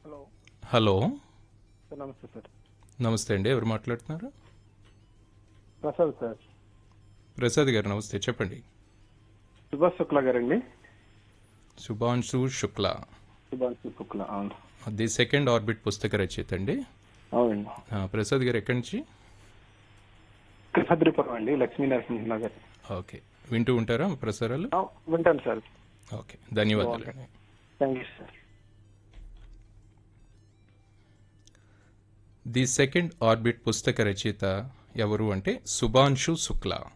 hello hello sir నమస్తే sir నమస్తే అండి ఎవరు మాట్లాడుతున్నారు ప్రసాద్ సార్ ప్రసాద్ గారు నమస్తే చెప్పండి సుభాష్ శుక్లా గారండి శుభాంశు శుక్లా సుభాష్ శుక్లా అవును ది సెకండ్ ఆర్బిట్ పుస్తక రచయిత అండి అవునండి ఆ, ప్రసాద్ గారు ఎక్కడి నుంచి కృష్ణద్రిపురం అండి లక్ష్మీ నరసింహ నగర్ ఓకే వింటూ ఉంటారా ప్రసారాలు ఆ, వింటాను సార్ ఓకే ధన్యవాదాలు thank you sir the second orbit పుస్తక రచయిత ఎవరు అంటే సుభాంశు శుక్లా